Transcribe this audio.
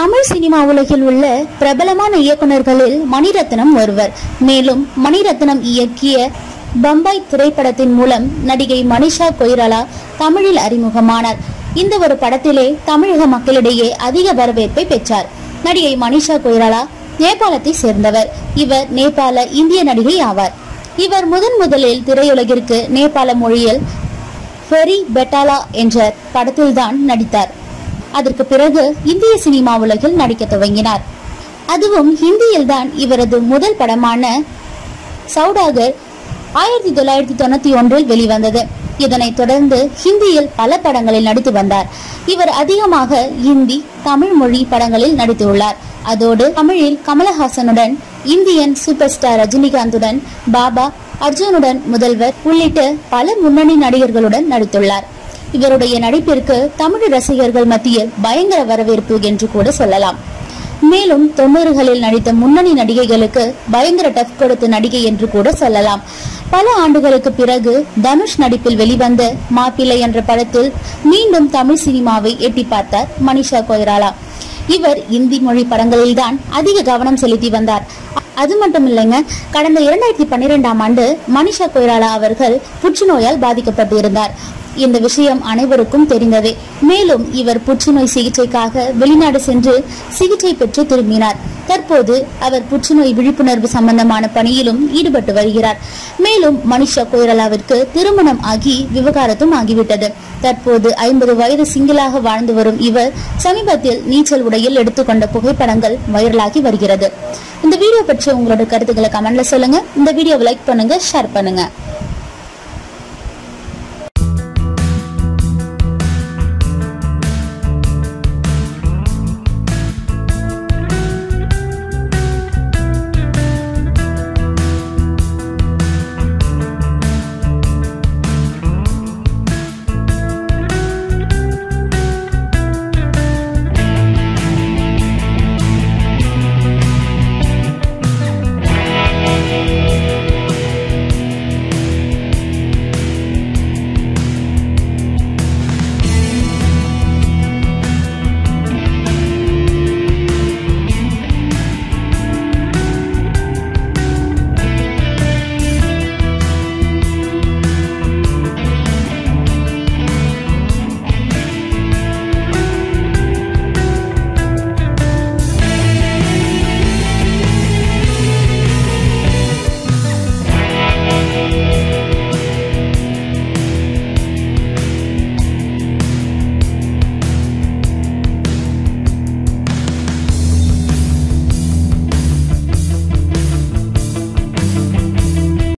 Tamil cinema உலகில் உள்ள பிரபலமான இயக்குனர்களில் மணிரத்னம் ஒருவர் மேலும் மணிரத்னம் இயக்கிய பம்பாய் திரைப்படத்தின் மூலம் நடிகை மனிஷா கொய்ராலா தமிழில் அறிமுகமானார் இந்த ஒரு படத்திலே தமிழக மக்களிடையே அதிக வரவேற்பை பெற்றார் நடிகை மனிஷா கொய்ராலா நேபாளத்தை சேர்ந்தவர் இவர் நேபாள இந்திய நடிகை ஆவார் இவர் முதன் முதலில் திரையுலகிற்கு நேபாள மொழியில் ஃபெரி பெட்டாலா என்ற படத்தில்தான் நடித்தார் அதற்கு பிறகு இந்திய சினிமா உலகில் நடிக்க துவங்கினார் அதுவும் ஹிந்தியில்தான் இவரது முதல் படமான சவுடாகர் ஆயிரத்தி தொள்ளாயிரத்தி தொண்ணூத்தி ஒன்றில் வெளிவந்தது இதனைத் தொடர்ந்து ஹிந்தியில் பல படங்களில் நடித்து வந்தார் இவர் அதிகமாக இந்தி தமிழ் மொழி படங்களில் நடித்துள்ளார் அதோடு தமிழில் கமலஹாசனுடன் இந்தியன் சூப்பர் ஸ்டார் ரஜினிகாந்துடன் பாபா அர்ஜுனுடன் முதல்வர் உள்ளிட்ட பல முன்னணி நடிகர்களுடன் நடித்துள்ளார் இவருடைய நடிப்பிற்கு தமிழ் ரசிகர்கள் மத்தியில் பயங்கர வரவேற்பு என்று கூட சொல்லலாம் மேலும் தொண்ணூறுகளில் நடித்த முன்னணி நடிகைகளுக்கு பயங்கர டஃப் கொடுத்த நடிகை என்று கூட சொல்லலாம் பல ஆண்டுகளுக்கு பிறகு தனுஷ் நடிப்பில் வெளிவந்த மாப்பிள்ளை என்ற படத்தில் மீண்டும் தமிழ் சினிமாவை எட்டி பார்த்தார் மனிஷா கொய்ராலா இவர் இந்தி மொழி படங்களில்தான் அதிக கவனம் செலுத்தி வந்தார் அது மட்டும் இல்லைங்க கடந்த இரண்டாயிரத்தி பன்னிரெண்டாம் ஆண்டு மனிஷா கொய்ராலா அவர்கள் புற்றுநோயால் பாதிக்கப்பட்டு இருந்தார் இந்த விஷயம் அனைவருக்கும் தெரிந்ததே மேலும் இவர் புற்றுநோய் சிகிச்சைக்காக வெளிநாடு சென்று சிகிச்சை பெற்று திரும்பினார் தற்போது அவர் புற்றுநோய் விழிப்புணர்வு சம்பந்தமான பணியிலும் ஈடுபட்டு வருகிறார் மேலும் மனிஷா கொய்ரலாவிற்கு திருமணம் ஆகி விவகாரத்தும் ஆகிவிட்டது தற்போது ஐம்பது வயது சிங்கிளாக வாழ்ந்து வரும் இவர் சமீபத்தில் நீச்சல் உடையில் எடுத்துக்கொண்ட புகைப்படங்கள் வைரலாகி வருகிறது இந்த வீடியோ பற்றி உங்களோட கருத்துக்களை கமெண்ட்ல சொல்லுங்க இந்த வீடியோவை லைக் பண்ணுங்க ஷேர் பண்ணுங்க